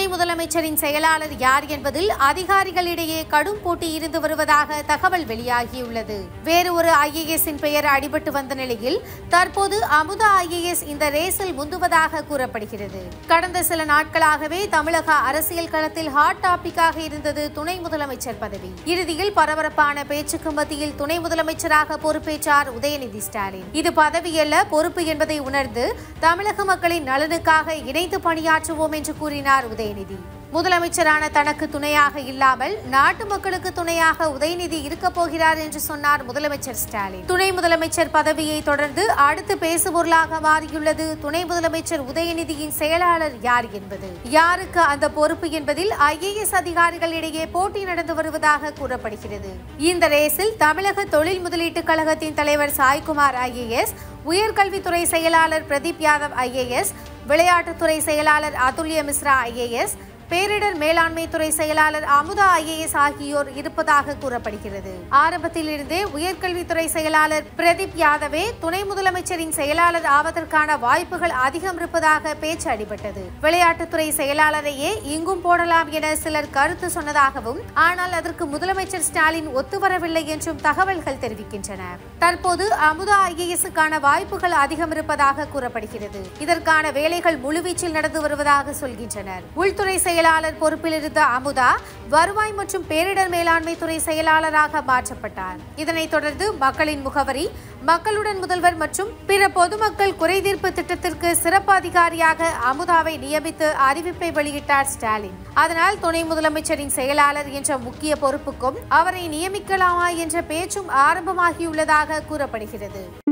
முதலமைச்சரின் செயலாளர் யார் என்பதில் அதிகாரிகளிடையே கடும் போட்டி இருந்து வருவதாக தகவல் வெளியாகியுள்ளது வேறு ஒரு ஐஏஎஸ்ஸின் பெயர் அடிபட்டு வந்த நிலையில் தற்போது அமுதா ஐஏஎஸ் இந்த ரேஸில் முந்துவதாக கூறப்படுகிறது கடந்த சில நாட்களாகவே தமிழக அரசியல் களத்தில் ஹாட் டாபிக்காக இருந்தது துணை முதலமைச்சர் பதவி இறுதியில் பரபரப்பான பேச்சுக்கு மத்தியில் துணை முதலமைச்சராக பொறுப்பேற்றார் உதயநிதி ஸ்டாலின் இது பதவியல்ல பொறுப்பு என்பதை உணர்ந்து தமிழக மக்களின் நலனுக்காக இணைந்து பணியாற்றுவோம் என்று கூறினார் உதயநிதி முதலமைச்சரான தனக்கு துணையாக இல்லாமல் நாட்டு மக்களுக்கு துணையாக உதயநிதி இருக்கப் போகிறார் என்று சொன்னார் முதலமைச்சர் ஸ்டாலின் துணை முதலமைச்சர் பதவியை தொடர்ந்து அடுத்து பேசுபொருளாக மாறியுள்ளது துணை முதலமைச்சர் உதயநிதியின் செயலாளர் யார் என்பது யாருக்கு அந்த பொறுப்பு என்பதில் ஐஏஎஸ் அதிகாரிகளிடையே போட்டி நடந்து வருவதாக கூறப்படுகிறது இந்த ரேஸில் தமிழக தொழில் முதலீட்டு கழகத்தின் தலைவர் சாய்குமார் ஐஏஎஸ் உயர்கல்வித்துறை செயலாளர் பிரதீப் யாதவ் ஐஏஎஸ் விளையாட்டுத்துறை செயலாளர் அதுல்ய மிஸ்ரா ஐஏஎஸ் பேரிடர் மேலாண்மை துறை செயலாளர் அமுதா ஐஏஎஸ் ஆகியோர் இருப்பதாக கூறப்படுகிறது ஆரம்பத்தில் இருந்தே உயர்கல்வித்துறை செயலாளர் பிரதீப் யாதவே துணை முதலமைச்சரின் செயலாளர் ஆவதற்கான வாய்ப்புகள் அதிகம் இருப்பதாக பேச்சு அடிபட்டது விளையாட்டுத்துறை செயலாளரையே இங்கும் போடலாம் என சிலர் கருத்து சொன்னதாகவும் ஆனால் அதற்கு முதலமைச்சர் ஸ்டாலின் ஒத்துவரவில்லை என்றும் தகவல்கள் தெரிவிக்கின்றன தற்போது அமுதா ஐஏஎஸ்க்கான வாய்ப்புகள் அதிகம் இருப்பதாக கூறப்படுகிறது இதற்கான வேலைகள் முழுவீச்சில் நடந்து வருவதாக சொல்கின்றனர் உள்துறை செயலாளர் பொறுப்பில் இருந்த அமுதா வருவாய் மற்றும் பேரிடர் மேலாண்மை துறை செயலாளராக மாற்றப்பட்டார் இதனைத் தொடர்ந்து மக்களின் முகவரி மக்களுடன் முதல்வர் மற்றும் பிற பொதுமக்கள் குறைதீர்ப்பு திட்டத்திற்கு சிறப்பு அதிகாரியாக அமுதாவை நியமித்து அறிவிப்பை வெளியிட்டார் ஸ்டாலின் அதனால் துணை முதலமைச்சரின் செயலாளர் என்ற முக்கிய பொறுப்புக்கும் அவரை நியமிக்கலாமா என்ற பேச்சும் ஆரம்பமாகியுள்ளதாக கூறப்படுகிறது